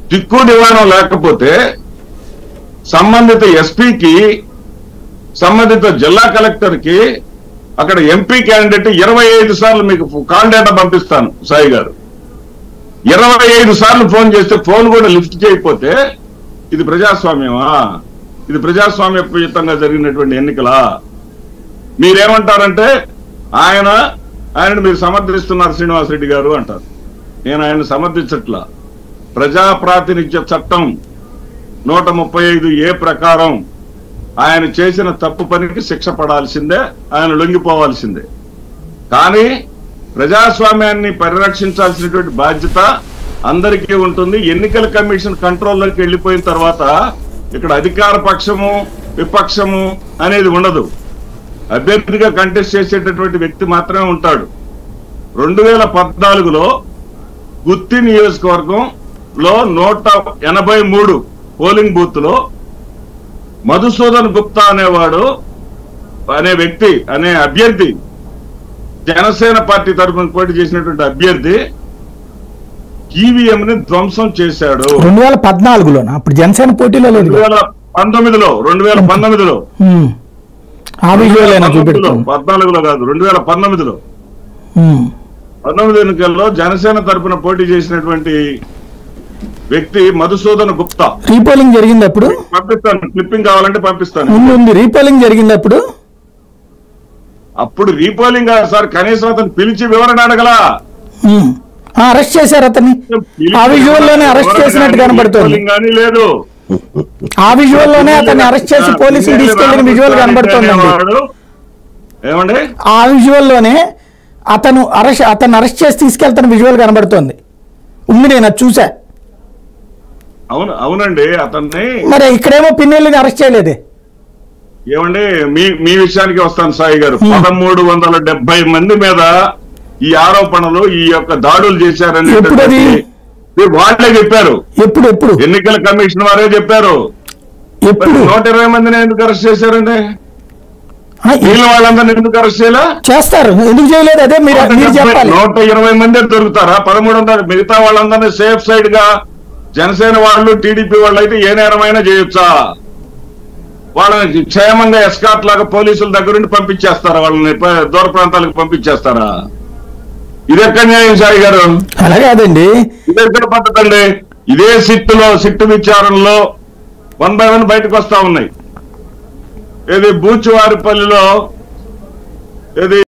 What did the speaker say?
దిక్కు నివారణ లేకపోతే సంబంధిత ఎస్పీకి సంబంధిత జిల్లా కలెక్టర్ కి అక్కడ ఎంపీ క్యాండిడేట్ ఇరవై ఐదు సార్లు మీకు కాల్ డేటా పంపిస్తాను సాయి గారు ఇరవై ఐదు సార్లు ఫోన్ చేస్తే ఫోన్ కూడా లిఫ్ట్ చేయకపోతే ఇది ప్రజాస్వామ్యమా ఇది ప్రజాస్వామ్యయుతంగా జరిగినటువంటి ఎన్నికలా మీరేమంటారంటే ఆయన ఆయనను మీరు సమర్థిస్తున్నారు శ్రీనివాసరెడ్డి గారు అంటారు నేను ఆయన సమర్థించట్లా ప్రజా ప్రాతినిధ్య చట్టం నూట ముప్పై ఐదు ఏ ప్రకారం ఆయన చేసిన తప్పు పనికి శిక్ష పడాల్సిందే ఆయన లొంగిపోవాల్సిందే కానీ ప్రజాస్వామ్యాన్ని పరిరక్షించాల్సినటువంటి బాధ్యత అందరికీ ఉంటుంది ఎన్నికల కమిషన్ కంట్రోల్లోకి వెళ్ళిపోయిన తర్వాత ఇక్కడ అధికార పక్షము విపక్షము అనేది ఉండదు అభ్యర్థిగా కంటెస్ట్ చేసేటటువంటి వ్యక్తి మాత్రమే ఉంటాడు రెండు వేల పద్నాలుగులో గుత్తి నియోజకవర్గం లో నూట ఎనభై మూడు పోలింగ్ బూత్ లో మధుసూదన్ గుప్తా అనేవాడు అనే వ్యక్తి అనే అభ్యర్థి జనసేన పార్టీ తరఫున పోటీ చేసినటువంటి అభ్యర్థి ఈవీఎం ని ధ్వంసం చేశాడు రెండు వేల పద్నాలుగులోనా అప్పుడు జనసేన పోటీలో లేదు రెండు వేల పంతొమ్మిదిలో రెండు వేల పంతొమ్మిదిలో ఉమ్. ఆ విజువలేనా చూపెడుతుంది పద్నాలుగులో కాదు రెండు వేల పంతొమ్మిదిలో ఉమ్. పంతొమ్మిది ఎన్నికల్లో జనసేన తరపున పోటీ చేసినటువంటి వ్యక్తి మధుసూదన్ గుప్తా రీపోలింగ్ జరిగింది అప్పుడు పంపిస్తాను క్లిప్పింగ్ కావాలంటే పంపిస్తాను ఉంది ఉంది రీపోలింగ్ జరిగింది అప్పుడు అప్పుడు రీపోలింగ్ కాదు సార్ కనీసం అతను పిలిచి వివరణ అడగలా ఉమ్. ఆ, అరెస్ట్ చేశారు అతన్ని ఆ విజువల్లోనే అరెస్ట్ చేసినట్టు కనబడుతుంది రీపోలింగ్ కానీ లేదు ఆ విజువల్లోనే అతన్ని అరెస్ట్ చేసి పోలీసులు తీసుకెళ్లిన విజువల్ కనబడుతోందండి వాడు ఏమండి ఆ విజువల్లోనే అతను అరెస్ట్ అతను అరెస్ట్ చేసి తీసుకెళ్తున్న విజువల్ కనబడుతోంది ఉంది నేను అది చూసా అవును అవునండి అతన్ని మరి ఇక్కడేమో పిన్నెల్లిని అరెస్ట్ చేయలేదే ఏమండి మీ మీ విషయానికి వస్తాను సాయి గారు పదమూడు వందల డెబ్బై మంది మీద ఈ ఆరోపణలు ఈ యొక్క దాడులు చేశారని ఎప్పుడది? వాళ్ళే చెప్పారు ఎప్పుడు ఎప్పుడు ఎన్నికల కమిషన్ వారే చెప్పారు మరి ఎప్పుడు నూట ఇరవై మందిని ఎందుకు అరెస్ట్ చేశారండి ఆ, ఎ- మిగిలిన వాళ్ళందరినీ ఎందుకు అరెస్ట్ చేయలే చేస్తారు ఎందుకు చేయలేదు అదే మీరు మీరు చెప్పాలి నూట ఇరవై మంది దొరుకుతారా పదమూడు వందల మిగతా వాళ్ళందరినీ సేఫ్ సైడ్ గా జనసేన వాళ్ళు టీడీపీ వాళ్ళు అయితే ఏ నేరమైనా చేయొచ్చా వాళ్ళని క్షేమంగా ఎస్కాట్ లాగా పోలీసుల దగ్గర నుండి పంపించేస్తారా వాళ్ళని ప- దూర ప్రాంతాలకు పంపించేస్తారా ఇది ఎక్కడ న్యాయం సాయి గారు అలా కాదండి ఇది ఎక్కడ పద్ధతి అండి ఇదే సిట్టులో సిట్టు విచారణలో వన్ బై వన్ బయటకు వస్తా ఉన్నాయి ఇది బూచువారిపల్లిలో ఇది